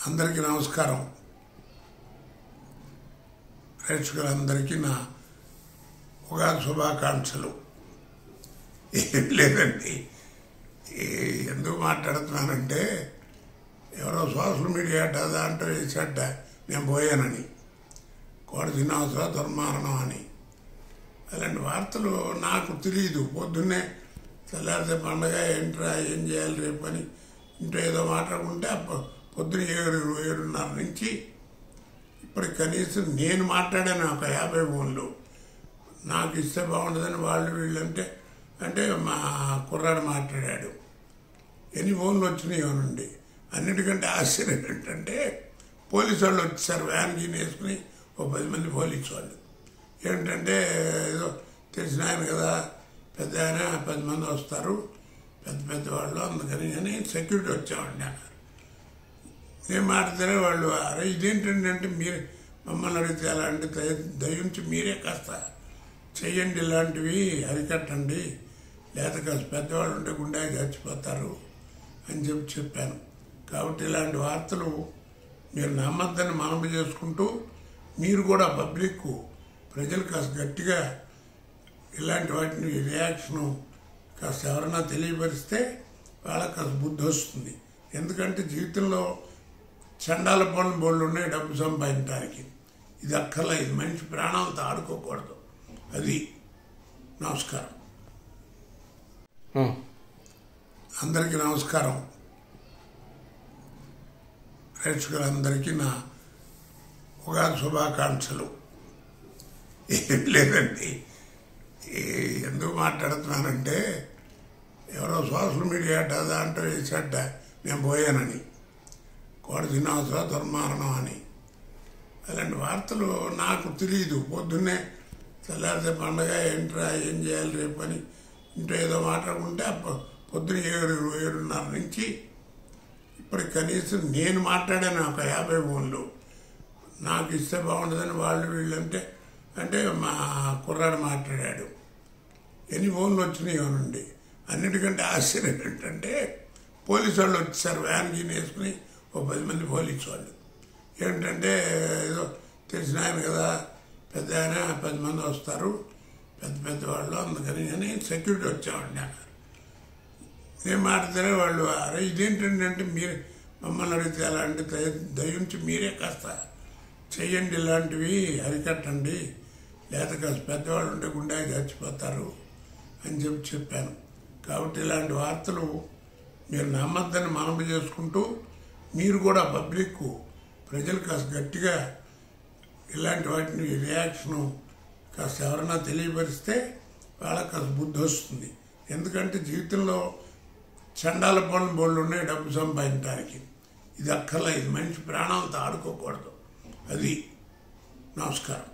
అందరికీ నమస్కారం ప్రేక్షకులందరికీ నా ఉగాది శుభాకాంక్షలు ఏం లేదండి ఈ ఎందుకు మాట్లాడుతున్నానంటే ఎవరో సోషల్ మీడియా అడ్డ దాంట్లో వేసడ్డ నేను పోయానని కోడి దినోత్సవ దుర్మారణం అని అలాంటి వార్తలు నాకు తెలియదు పొద్దున్నే తెల్లారితే పండగ ఏంట్రా ఏం చేయాలి రేపు అని ఇంట్లో ఏదో మాట్లాడుకుంటే అప్పుడు పొద్దున ఏడు ఏడున్నర నుంచి ఇప్పుడు కనీసం నేను మాట్లాడాను ఒక యాభై ఫోన్లు నాకు ఇస్తే బాగుంటుందని వాళ్ళు వీళ్ళంటే అంటే మా కుర్రాడు మాట్లాడాడు ఎన్ని ఫోన్లు వచ్చినాయి నుండి అన్నిటికంటే ఆశ్చర్యం ఏంటంటే పోలీసు వాళ్ళు వచ్చేసారు వ్యాన్ గీన్ వేసుకుని ఓ పది మంది పోలీసు వాళ్ళు ఏంటంటే ఏదో తెలిసిన ఆయన కదా పెద్ద ఆయన పది మంది వస్తారు పెద్ద పెద్ద వాళ్ళు అందుకని అని సెక్యూరిటీ వచ్చామండి అన్నారు నేను మాట్లాడితే వాళ్ళు అరే ఇదేంటండి అంటే మీరు మమ్మల్ని అడిగితే అలాంటి దయ దయించి మీరే కాస్త చెయ్యండి ఇలాంటివి అరికట్టండి లేదా కాస్త పెద్దవాళ్ళు ఉంటే గుండె చచ్చిపోతారు అని చెప్పి చెప్పాను కాబట్టి ఇలాంటి వార్తలు మీరు నమ్మద్దని మనవి చేసుకుంటూ మీరు కూడా పబ్లిక్ ప్రజలు కాస్త గట్టిగా ఇలాంటి వాటిని రియాక్షను కాస్త ఎవరైనా తెలియపరిస్తే వాళ్ళకి కాస్త బుద్ధి వస్తుంది ఎందుకంటే జీవితంలో చండాల పనులు బోళ్ళు ఉన్నాయి డబ్బు సంపాదించడానికి ఇది అక్కర్లా ఇది మనిషి ప్రాణాలతో ఆడుకోకూడదు అది నమస్కారం అందరికీ నమస్కారం ప్రేక్షకులందరికీ నా ఉగాది శుభాకాంక్షలు ఏం లేదండి ఈ ఎందుకు మాట్లాడుతున్నానంటే ఎవరో సోషల్ మీడియా అడ్డ దాంట్లో వేసడ్డ నేను పోయానని కోడి దినోత్సవ దుర్మారణం అని అలాంటి వార్తలు నాకు తెలియదు పొద్దున్నే తెల్లారితే పండగ ఏంట్రా ఏం చేయాలి రేపు అని ఇంట్లో ఏదో మాట్లాడుకుంటే అప్పుడు పొద్దున ఏడు ఏడున్నర నుంచి ఇప్పుడు కనీసం నేను మాట్లాడాను ఒక యాభై ఫోన్లు నాకు ఇస్తే బాగుంటుందని వాళ్ళు వీళ్ళంటే అంటే మా కుర్రాడు మాట్లాడాడు ఎన్ని ఫోన్లు వచ్చినాయి నుండి అన్నిటికంటే ఆశ్చర్యం ఏంటంటే పోలీసు వాళ్ళు వచ్చేసారు వ్యాన్ గీన్ వేసుకుని ఓ పది మంది పోలీసు వాళ్ళు ఏంటంటే ఏదో తెలిసిన ఆయన కదా పెద్ద ఆయన పది మంది వస్తారు పెద్ద పెద్ద వాళ్ళు అందుకని అని సెక్యూరిటీ వచ్చామండి అన్నారు నేను మాట్లాడితే వాళ్ళు అరే ఇదేంటండి అంటే మీరు మమ్మల్ని అడిగితే అలాంటి దయ దయించి మీరే కాస్త చెయ్యండి ఇలాంటివి అరికట్టండి లేదా కాస్త పెద్దవాళ్ళు ఉంటే గుండె చచ్చిపోతారు అని చెప్పి చెప్పాను కాబట్టి ఇలాంటి వార్తలు మీరు నమ్మద్దని మనవి చేసుకుంటూ మీరు కూడా పబ్లిక్ ప్రజలు కాస్త గట్టిగా ఇలాంటి వాటిని రియాక్షను కాస్త ఎవరైనా తెలియపరిస్తే వాళ్ళకి కాస్త బుద్ధి వస్తుంది ఎందుకంటే జీవితంలో చండాల పనులు బోళ్ళు ఉన్నాయి డబ్బు సంపాదించడానికి ఇది అక్కర్లా ఇది మనిషి ప్రాణాలతో ఆడుకోకూడదు అది నమస్కారం